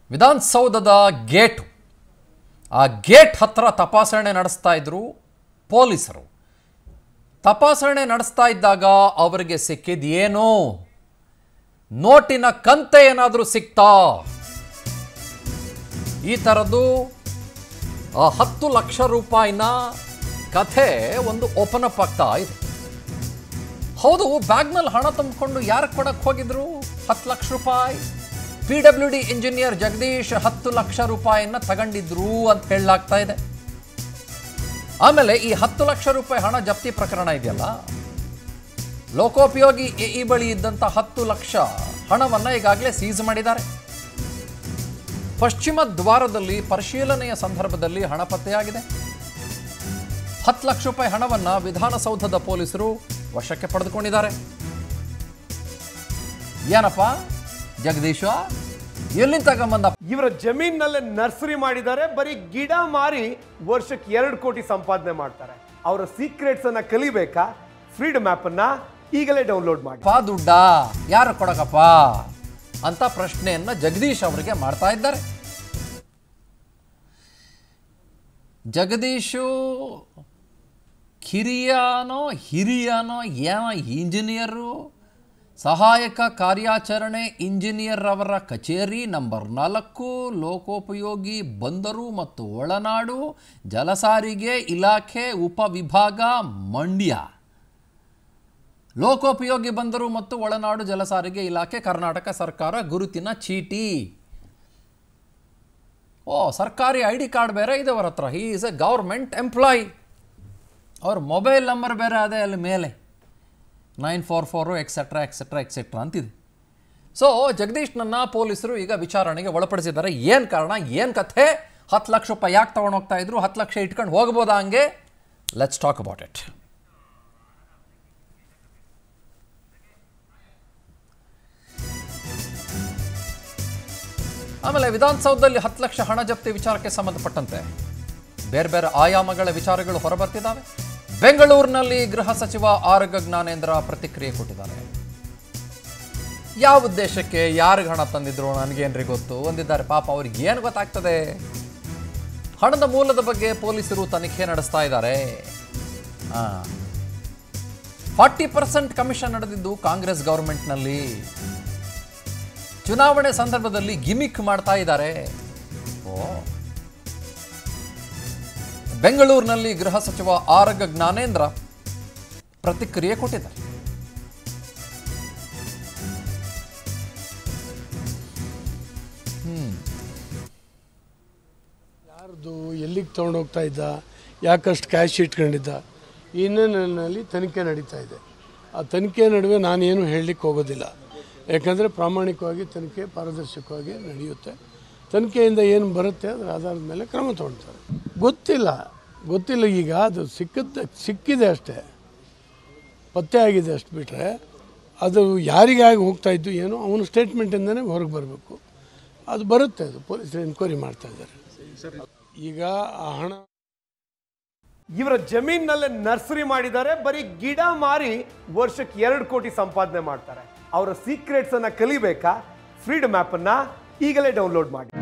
ವಿಧಾನಸೌಧದ ಗೇಟು ಆ ಗೇಟ್ ಹತ್ರ ತಪಾಸಣೆ ನಡೆಸ್ತಾ ಇದ್ರು ಪೊಲೀಸರು ತಪಾಸಣೆ ನಡೆಸ್ತಾ ಇದ್ದಾಗ ಅವರಿಗೆ ಸಿಕ್ಕಿದೇನು ನೋಟಿನ ಕಂತೆ ಏನಾದರೂ ಸಿಕ್ತಾ ಈ ಥರದ್ದು ಆ ಹತ್ತು ಲಕ್ಷ ರೂಪಾಯಿನ ಕಥೆ ಒಂದು ಓಪನ್ ಅಪ್ ಆಗ್ತಾ ಇದೆ ಹೌದು ಬ್ಯಾಗ್ನಲ್ಲಿ ಹಣ ತುಂಬಿಕೊಂಡು ಯಾರು ಕೊಡಕ್ಕೆ ಹೋಗಿದ್ರು ಹತ್ತು ಲಕ್ಷ ರೂಪಾಯಿ P W D engineer Jagdish ಹತ್ತು ಲಕ್ಷ ರೂಪಾಯಿಯನ್ನ ತಗೊಂಡಿದ್ರು ಅಂತ ಹೇಳಲಾಗ್ತಾ ಇದೆ ಆಮೇಲೆ ಈ ಹತ್ತು ಲಕ್ಷ ರೂಪಾಯಿ ಹಣ ಜಪ್ತಿ ಪ್ರಕರಣ ಇದೆಯಲ್ಲ ಲೋಕೋಪಯೋಗಿ ಎಇ ಬಳಿ ಇದ್ದಂಥ ಹತ್ತು ಲಕ್ಷ ಹಣವನ್ನು ಈಗಾಗಲೇ ಸೀಸ್ ಮಾಡಿದ್ದಾರೆ ಪಶ್ಚಿಮ ದ್ವಾರದಲ್ಲಿ ಪರಿಶೀಲನೆಯ ಸಂದರ್ಭದಲ್ಲಿ ಹಣ ಪತ್ತೆಯಾಗಿದೆ ಹತ್ತು ಲಕ್ಷ ರೂಪಾಯಿ ಹಣವನ್ನು ವಿಧಾನಸೌಧದ ಪೊಲೀಸರು ವಶಕ್ಕೆ ಪಡೆದುಕೊಂಡಿದ್ದಾರೆ ಏನಪ್ಪ ಜಗದೀಶ ಎಲ್ಲಿಂದ ತಗೊಂಬಂದ ಇವರ ಜಮೀನಲ್ಲೇ ನರ್ಸರಿ ಮಾಡಿದ್ದಾರೆ ಬರೀ ಗಿಡ ಮಾರಿ ವರ್ಷಕ್ಕೆ ಎರಡು ಕೋಟಿ ಸಂಪಾದನೆ ಮಾಡ್ತಾರೆ ಅವರ ಸೀಕ್ರೆಟ್ಸ್ ಅನ್ನ ಕಲಿಬೇಕಾ ಫ್ರೀಡಮ್ ಆಪ್ ಅನ್ನ ಈಗಲೇ ಡೌನ್ಲೋಡ್ ಮಾಡಿ ಪಾ ದುಡ್ಡ ಯಾರು ಕೊಡಕಪ್ಪ ಅಂತ ಪ್ರಶ್ನೆಯನ್ನ ಜಗದೀಶ್ ಅವರಿಗೆ ಮಾಡ್ತಾ ಇದ್ದಾರೆ ಜಗದೀಶು ಕಿರಿಯನೋ ಹಿರಿಯನೋ ಏನೋ ಇಂಜಿನಿಯರು ಸಹಾಯಕ ಕಾರ್ಯಾಚರಣೆ ಇಂಜಿನಿಯರ್ ಅವರ ಕಚೇರಿ ನಂಬರ್ ನಾಲ್ಕು ಲೋಕೋಪಯೋಗಿ ಬಂದರು ಮತ್ತು ಒಳನಾಡು ಜಲಸಾರಿಗೆ ಇಲಾಖೆ ಉಪವಿಭಾಗ ಮಂಡ್ಯ ಲೋಕೋಪಯೋಗಿ ಬಂದರು ಮತ್ತು ಒಳನಾಡು ಜಲಸಾರಿಗೆ ಇಲಾಖೆ ಕರ್ನಾಟಕ ಸರ್ಕಾರ ಗುರುತಿನ ಚೀಟಿ ಓ ಸರ್ಕಾರಿ ಐ ಡಿ ಕಾರ್ಡ್ ಬೇರೆ ಇದೆ ಅವರ ಹತ್ರ he is a government employee ಅವ್ರ ಮೊಬೈಲ್ ನಂಬರ್ ಬೇರೆ ಅದೇ ಅಲ್ಲಿ ಮೇಲೆ nine four four etcetera etcetera etcetera ಅಂತಿದೆ ಸೊ ಜಗದೀಶ್ನನ್ನ ಪೊಲೀಸರು ಈಗ ವಿಚಾರಣೆಗೆ ಒಳಪಡಿಸಿದ್ದಾರೆ ಏನು ಕಾರಣ ಏನು ಕಥೆ ಹತ್ತು ಲಕ್ಷ ರೂಪಾಯಿ ಯಾಕೆ ತೊಗೊಂಡು ಹೋಗ್ತಾ ಇದ್ರು ಹತ್ತು ಲಕ್ಷ ಇಟ್ಕೊಂಡು ಹೋಗ್ಬೋದಾ ಹಂಗೆ ಲೆಟ್ಸ್ ಟಾಕ್ ಅಬೌಟ್ ಇಟ್ ಆಮೇಲೆ ವಿಧಾನಸೌಧದಲ್ಲಿ ಹತ್ತು ಲಕ್ಷ ಹಣ ಜಪ್ತಿ ವಿಚಾರಕ್ಕೆ ಸಂಬಂಧಪಟ್ಟಂತೆ ಬೇರೆ ಬೇರೆ ಆಯಾಮಗಳ ವಿಚಾರಗಳು ಹೊರಬರ್ತಿದ್ದಾವೆ ಬೆಂಗಳೂರಿನಲ್ಲಿ ಗೃಹ ಸಚಿವ ಆರೋಗ್ಯ ಜ್ಞಾನೇಂದ್ರ ಪ್ರತಿಕ್ರಿಯೆ ಕೊಟ್ಟಿದ್ದಾರೆ ಯಾವ ಉದ್ದೇಶಕ್ಕೆ ಯಾರಿಗೆ ಹಣ ತಂದಿದ್ರು ನನಗೇನ್ರಿ ಗೊತ್ತು ಒಂದಿದ್ದಾರೆ ಪಾಪ ಅವ್ರಿಗೆ ಏನು ಗೊತ್ತಾಗ್ತದೆ ಹಣದ ಮೂಲದ ಬಗ್ಗೆ ಪೊಲೀಸರು ತನಿಖೆ ನಡೆಸ್ತಾ ಇದ್ದಾರೆ ಫಾರ್ಟಿ ಪರ್ಸೆಂಟ್ ಕಮಿಷನ್ ನಡೆದಿದ್ದು ಕಾಂಗ್ರೆಸ್ ಗವರ್ಮೆಂಟ್ನಲ್ಲಿ ಚುನಾವಣೆ ಸಂದರ್ಭದಲ್ಲಿ ಗಿಮಿಕ್ ಮಾಡ್ತಾ ಇದ್ದಾರೆ ಓ ಬೆಂಗಳೂರಿನಲ್ಲಿ ಗೃಹ ಸಚಿವ ಆರೋಗ್ಯ ಜ್ಞಾನೇಂದ್ರ ಪ್ರತಿಕ್ರಿಯೆ ಕೊಟ್ಟಿದ್ದಾರೆ ಯಾರ್ದು ಎಲ್ಲಿಗೆ ತೊಗೊಂಡೋಗ್ತಾ ಇದ್ದ ಯಾಕಷ್ಟು ಕ್ಯಾಶ್ ಇಟ್ಕೊಂಡಿದ್ದ ಇನ್ನೇನಲ್ಲಿ ತನಿಖೆ ನಡೀತಾ ಇದೆ ಆ ತನಿಖೆ ನಡುವೆ ನಾನೇನು ಹೇಳಲಿಕ್ಕೆ ಹೋಗೋದಿಲ್ಲ ಯಾಕಂದರೆ ಪ್ರಾಮಾಣಿಕವಾಗಿ ತನಿಖೆ ಪಾರದರ್ಶಕವಾಗಿ ನಡೆಯುತ್ತೆ ತನಿಖೆಯಿಂದ ಏನು ಬರುತ್ತೆ ಅದರ ಆಧಾರದ ಮೇಲೆ ಕ್ರಮ ತೊಗೊಳ್ತಾರೆ ಗೊತ್ತಿಲ್ಲ ಗೊತ್ತಿಲ್ಲ ಈಗ ಅದು ಸಿಕ್ಕದ ಸಿಕ್ಕಿದೆ ಅಷ್ಟೇ ಪತ್ತೆ ಆಗಿದೆ ಅಷ್ಟು ಬಿಟ್ಟರೆ ಅದು ಯಾರಿಗಾಗಿ ಹೋಗ್ತಾ ಇದ್ದು ಏನೋ ಅವನ ಸ್ಟೇಟ್ಮೆಂಟಿಂದನೇ ಹೊರಗೆ ಬರಬೇಕು ಅದು ಬರುತ್ತೆ ಅದು ಪೊಲೀಸರು ಎನ್ಕ್ವೈರಿ ಮಾಡ್ತಾ ಇದ್ದಾರೆ ಈಗ ಆ ಹಣ ಇವರ ಜಮೀನಲ್ಲೇ ನರ್ಸರಿ ಮಾಡಿದ್ದಾರೆ ಬರೀ ಗಿಡ ಮಾರಿ ವರ್ಷಕ್ಕೆ ಎರಡು ಕೋಟಿ ಸಂಪಾದನೆ ಮಾಡ್ತಾರೆ ಅವರ ಸೀಕ್ರೆಟ್ಸ್ ಅನ್ನ ಕಲಿಬೇಕಾ ಫ್ರೀಡಮ್ ಆಪ್ ಅನ್ನ ಈಗಲೇ ಡೌನ್ಲೋಡ್ ಮಾಡಿ